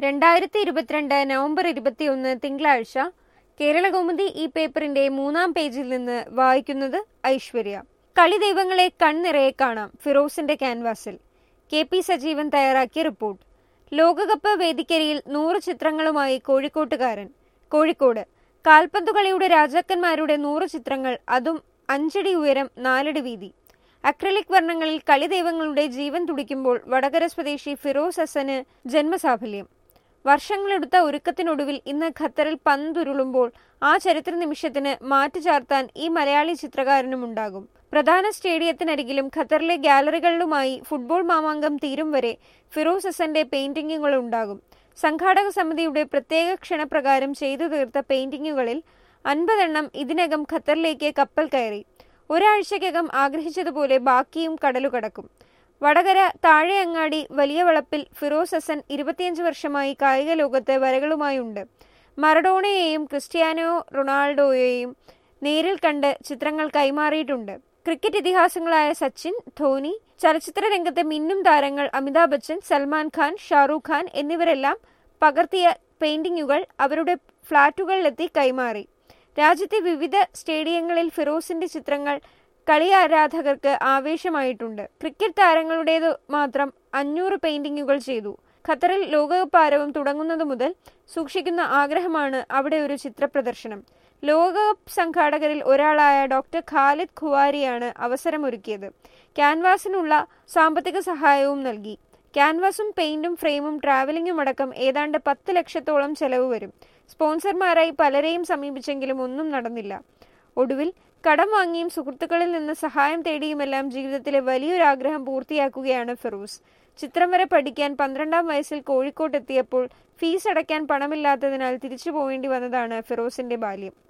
രണ്ടായിരത്തി ഇരുപത്തിരണ്ട് നവംബർ ഇരുപത്തിയൊന്ന് തിങ്കളാഴ്ച കേരളകൗമുദി ഈ പേപ്പറിന്റെ മൂന്നാം പേജിൽ നിന്ന് വായിക്കുന്നത് ഐശ്വര്യ കളിദൈവങ്ങളെ കൺനിറയെ കാണാം ഫിറോസിന്റെ ക്യാൻവാസിൽ കെ പി സജീവൻ തയ്യാറാക്കിയ റിപ്പോർട്ട് ലോകകപ്പ് വേദിക്കരിയിൽ നൂറ് ചിത്രങ്ങളുമായി കോഴിക്കോട്ടുകാരൻ കോഴിക്കോട് കാൽപന്തുകളിയുടെ രാജാക്കന്മാരുടെ നൂറ് ചിത്രങ്ങൾ അതും അഞ്ചടി ഉയരം നാലടി വീതി അക്രലിക് വർണ്ണങ്ങളിൽ കളിദൈവങ്ങളുടെ ജീവൻ തുടിക്കുമ്പോൾ വടകര സ്വദേശി ഫിറോസ് ഹസന് ജന്മസാഫല്യം വർഷങ്ങളെടുത്ത ഒരുക്കത്തിനൊടുവിൽ ഇന്ന് ഖത്തറിൽ പന്തുരുളുമ്പോൾ ആ ചരിത്ര നിമിഷത്തിന് മാറ്റു ചാർത്താൻ ഈ മലയാളി ചിത്രകാരനുമുണ്ടാകും പ്രധാന സ്റ്റേഡിയത്തിനരികിലും ഖത്തറിലെ ഗാലറികളിലുമായി ഫുട്ബോൾ മാമാങ്കം തീരും വരെ ഫിറോസ് ഹസന്റെ പെയിന്റിങ്ങുകൾ ഉണ്ടാകും സംഘാടക സമിതിയുടെ പ്രത്യേക ക്ഷണപ്രകാരം ചെയ്തു തീർത്ത പെയിന്റിങ്ങുകളിൽ അൻപതെണ്ണം ഇതിനകം ഖത്തറിലേക്ക് കപ്പൽ കയറി ഒരാഴ്ചക്കകം ആഗ്രഹിച്ചതുപോലെ ബാക്കിയും കടലുകടക്കും വടകര താഴെയങ്ങാടി വലിയ വളപ്പിൽ ഫിറോസ് ഹസൻ ഇരുപത്തിയഞ്ച് വർഷമായി കായിക ലോകത്ത് വരകളുമായുണ്ട് മറഡോണയെയും ക്രിസ്ത്യാനോ റൊണാൾഡോയെയും നേരിൽ കണ്ട് ചിത്രങ്ങൾ കൈമാറിയിട്ടുണ്ട് ക്രിക്കറ്റ് ഇതിഹാസങ്ങളായ സച്ചിൻ ധോനി ചലച്ചിത്ര രംഗത്തെ മിന്നും താരങ്ങൾ അമിതാഭ് ബച്ചൻ സൽമാൻ ഖാൻ ഷാറൂഖ് ഖാൻ എന്നിവരെല്ലാം പകർത്തിയ പെയിന്റിങ്ങുകൾ അവരുടെ ഫ്ളാറ്റുകളിലെത്തി കൈമാറി രാജ്യത്തെ വിവിധ സ്റ്റേഡിയങ്ങളിൽ ഫിറോസിന്റെ ചിത്രങ്ങൾ കളി ആരാധകർക്ക് ആവേശമായിട്ടുണ്ട് ക്രിക്കറ്റ് താരങ്ങളുടേത് മാത്രം അഞ്ഞൂറ് പെയിന്റിങ്ങുകൾ ചെയ്തു ഖത്തറിൽ ലോകകപ്പ് ആരവം തുടങ്ങുന്നത് മുതൽ സൂക്ഷിക്കുന്ന ആഗ്രഹമാണ് അവിടെ ഒരു ചിത്ര പ്രദർശനം ലോകകപ്പ് സംഘാടകരിൽ ഒരാളായ ഡോക്ടർ ഖാലിദ് ഖുവാരിയാണ് അവസരമൊരുക്കിയത് ക്യാൻവാസിനുള്ള സാമ്പത്തിക സഹായവും നൽകി ക്യാൻവാസും പെയിന്റും ഫ്രെയിമും ട്രാവലിംഗും അടക്കം ഏതാണ്ട് പത്ത് ലക്ഷത്തോളം ചെലവ് വരും സ്പോൺസർമാരായി പലരെയും സമീപിച്ചെങ്കിലും ഒന്നും നടന്നില്ല ഒടുവിൽ കടം വാങ്ങിയും സുഹൃത്തുക്കളിൽ നിന്ന് സഹായം തേടിയുമെല്ലാം ജീവിതത്തിലെ വലിയൊരാഗ്രഹം പൂർത്തിയാക്കുകയാണ് ഫിറോസ് ചിത്രം വരെ പഠിക്കാൻ പന്ത്രണ്ടാം വയസ്സിൽ കോഴിക്കോട്ടെത്തിയപ്പോൾ ഫീസ് അടയ്ക്കാൻ പണമില്ലാത്തതിനാൽ തിരിച്ചു പോവേണ്ടി വന്നതാണ് ഫിറോസിന്റെ ബാല്യം